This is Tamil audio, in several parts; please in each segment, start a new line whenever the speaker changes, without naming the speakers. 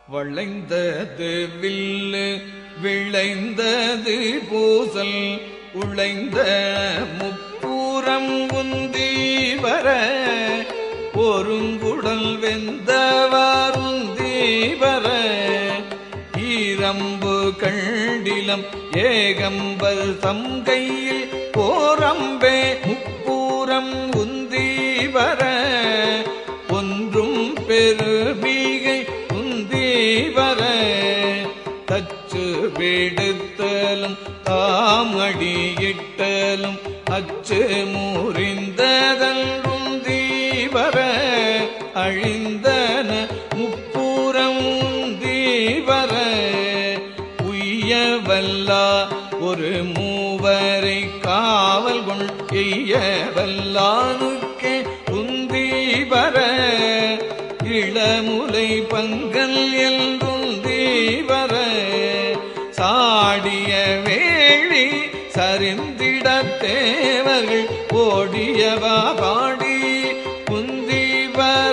வளைந்தது வில்லு விளைந்தது பூசல் உழைந்த முப்பூரம் உந்தி வர ஒருங்குடல் வெந்தவாருந்தி வர ஈரம்பு கண்டிலம் ஏகம்பல் சங்கையில் போரம்பே முப்பூரம் உந்தி வர ஒன்றும் பெருமிகை உந்தி வர தச்சு விடுத்தலும் தாமடியிட்டலும் அச்சு முறிந்ததல் உந்தி வர அழிந்தன முப்பூரம் உந்தி வர உய்யவல்லா ஒரு மூவரை காவல் கொள் எய்யவல்லானுக்கே உந்தி வர இளமுலை பங்கல் என்றுந்தி வர சாடிய வேளி சரிந்திட தேவர்கள் ஓடியவா பாடி குந்தி வர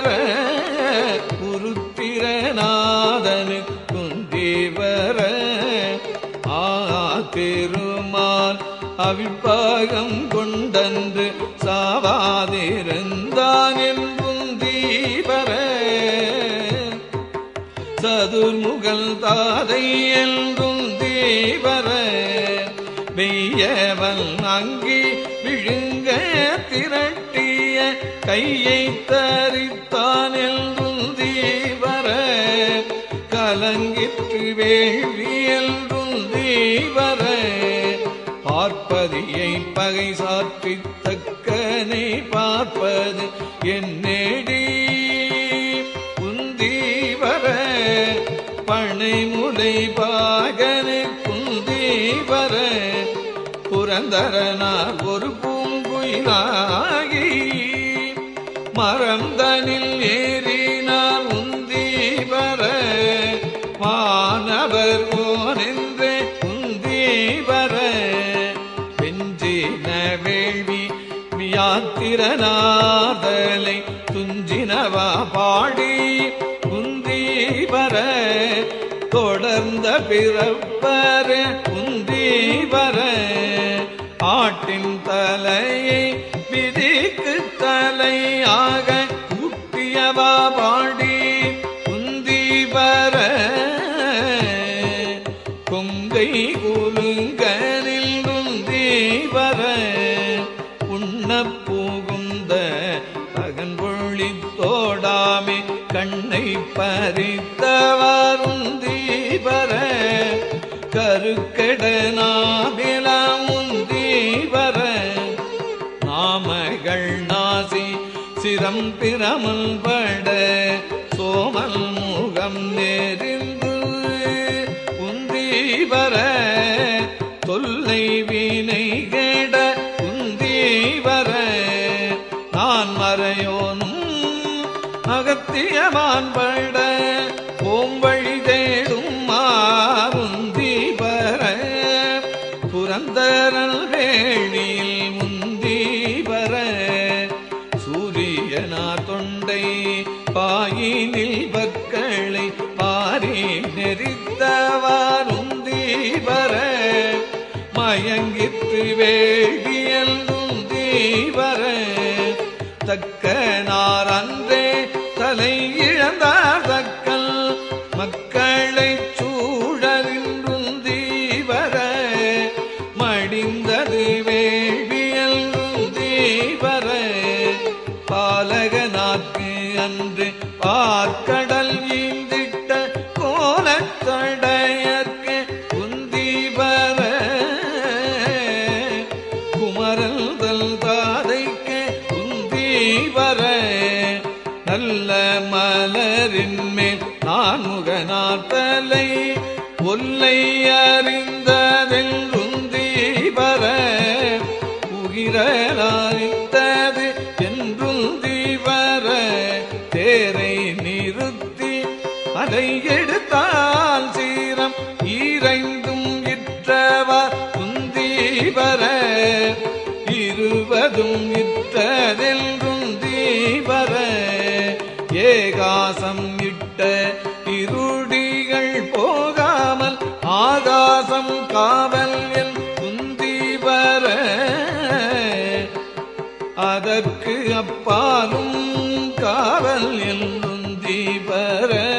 குருத்திரநாதனு குந்தி வர ஆ திருமால் அவிப்பாகம் கொண்டன்று சாவாதிருந்தான் என்புந்தி வர சதுர்முகல் தாதை என்றும் தீவர வெய்யவன் அங்கி விழுங்க திரட்டிய கையை தரித்தான் என்றும் தீவர கலங்கிற்று வேள்வி என்றும் தீவர பார்ப்பதியை பகை சாற்றி தக்கனை பார்ப்பது என்னேடி குந்தி வர பனைமுலை பாகனை குந்தி வர புரந்தரனார் ஒரு பூங்குயிலாகி மரந்தனில் ஏறினார் உந்தி வர வானவர் ஓனென்றே உந்தி வர வெஞ்சின வேள்வி வியாத்திரநாதலை துஞ்சினவா பாடி குந்தி வர தொடர்ந்த பிறப்பர குந்தி வர ஆட்டின் தலையை விதிக்கு தலையாக கூட்டியவா பாடி குந்தி வர கொங்கை குலுங்கனில் குந்தி வர உண்ண புகுந்த பகன் பொழித்தோடாமே கண்ணை பறித்தவருந்தி வர கருக்கெட நாபிலமுந்தி வர நாமகள் நாசி சிரம் பிரமல் பட சோமல் முகம் நெறிந்து உந்தி வர தொல்லை வினை கெட உந்தி வர நான் மறையோனும் அகத்தியமான் பட ஓம் வழி தேடும் மாருந்தி வர புரந்தரல் வேணியில் முந்தி வர சூரியனா தொண்டை பாயினில் பக்களை பாரி நெறித்தவாருந்தி வர மயங்கிற்று வேடியல் உந்தி வர தக்க நாரன்றே தலை இழந்தார் தக்கல் மக்களை சூழலின்றுந்தி வர மடிந்தது வேள்வியல் வர பாலகனாக்கு அன்று பார்க்கடல் ஈந்திட்ட கோலத்தடையற்கு உந்தி வர குமரல் தல் தாதைக்கு உந்தி வர நல்ல மலரின் மேல் நான் முகநாத்தலை ஒல்லை அறிந்ததில் உந்தி வர உகிரலாரித்தது என்றுந்தி வர தேரை நிறுத்தி அதை எடுத்தால் சீரம் ஈரைந்தும் இற்றவர் உந்தி வர இருவதும் இட்டதென்றுந்தி வர ஏகாசம் இட்ட இருடி பாசம் காவல் என் குந்தி வர அதற்கு அப்பாலும் காவல் என் குந்தி வர